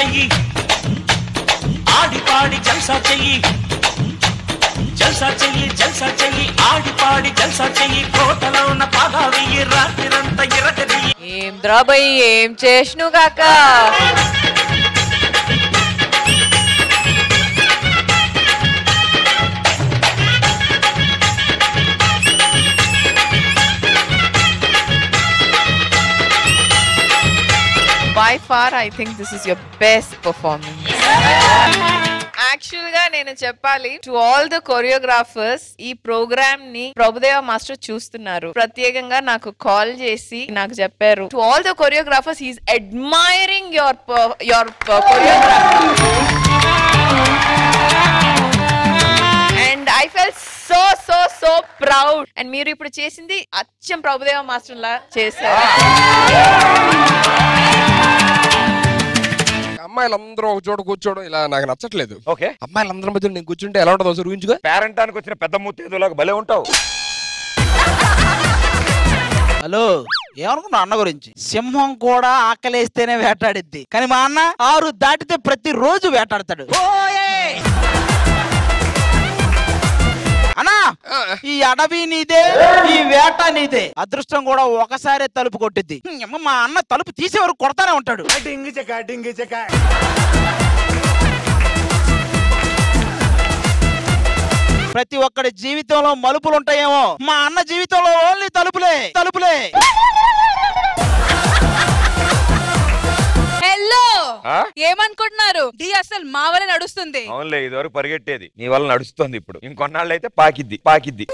చెయ్యి ఆడి పాడి జల్సా చెయ్యి జల్సా చెయ్యి జల్సా చెయ్యి ఆడి పాడి జల్సా చెయ్యి కోటలో ఉన్న పాదా వెయ్యి రాత్రిరంతా ఇరకది ఏం ద్రాబయ్య ఏం చేసిను కాక by far I think this is your best performance actual గా నేను చెప్పాలి టు ఆల్ ద కొరియోగ్రాఫర్స్ ఈ ప్రోగ్రామ్ ని ప్రభుదేవ మాస్టర్ చూస్తున్నారు ప్రత్యేకంగా నాకు కాల్ చేసి నాకు చెప్పారు to all the choreographers is admiring your your choreographer and I fell so so so proud and మీరు ఇప్పుడు చేసింది అచ్చం ప్రభుదేవ మాస్టర్ లా చేశారు అమ్మాయిలందరూ ఒక చోట కూర్చోవడం ఇలా నాకు నచ్చట్లేదు ఓకే అమ్మాయిలందరి మధ్య నేను కూర్చుంటే ఎలా ఉంటుందో ఒకసారి ఊహించుకో పేరంటానికి వచ్చిన పెద్ద ముత్తేదులాగా భలే ఉంటావు హలో ఏమనుకున్నా అన్న గురించి సింహం కూడా ఆకలేస్తేనే వేటాడిద్ది కానీ మా అన్న ఆరు దాటితే ప్రతి రోజు వేటాడతాడు అన్నా ఈ అడవి నీదే ఈ వేట నీదే అదృష్టం కూడా ఒకసారే తలుపు కొట్టిద్ది హ్మ్, అమ్మ, మా అన్న తలుపు తీసే వరకు కొడతానే ఉంటాడు డింగి చెక్క డింగి చెక్క ప్రతి ఒక్కడి జీవితంలో మలుపులు ఉంటాయేమో మా అన్న జీవితంలో ఓన్లీ తలుపులే తలుపులే హలో ఆ? ఏమనుకుంటున్నారు డి అసలు మా వల్ల నడుస్తుంది అవునులే ఇదివరకు పరిగెట్టేది నీ వల్ల నడుస్తుంది ఇప్పుడు ఇంకొన్నాళ్ళు అయితే పాకిద్ది పాకిద్ది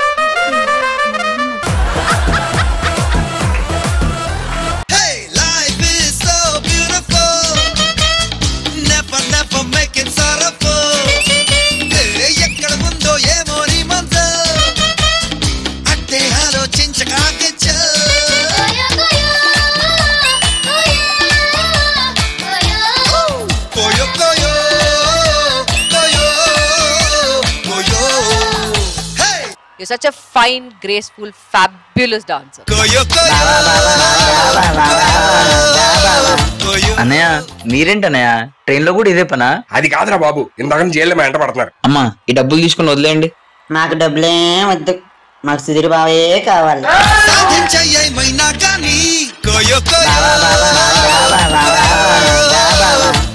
Hey, life is so beautiful. Never, never make it sorrowful. Hey, ఎక్కడ ఉందో ఏమో నీ మందు అట్టే ఆలోచించకాకే చల్ కోయో కోయో కోయో కోయో hey you such a fine graceful fabulous dancer కోయో కోయో కోయో అన్నయ్య మీరేంటన్నయ్య ట్రైన్ లో కూడా ఇదే పనా అది కాదురా బాబు ఇందాక నుంచి జైల్లో మా ఎంట పడుతున్నారు అమ్మా ఈ డబ్బులు తీసుకుని వదిలేయండి నాకు డబ్బులేం వద్దు నాకు సుధీర్ బావే కావాలి సాధించయ్యమైనా కానీ కోయో కోయో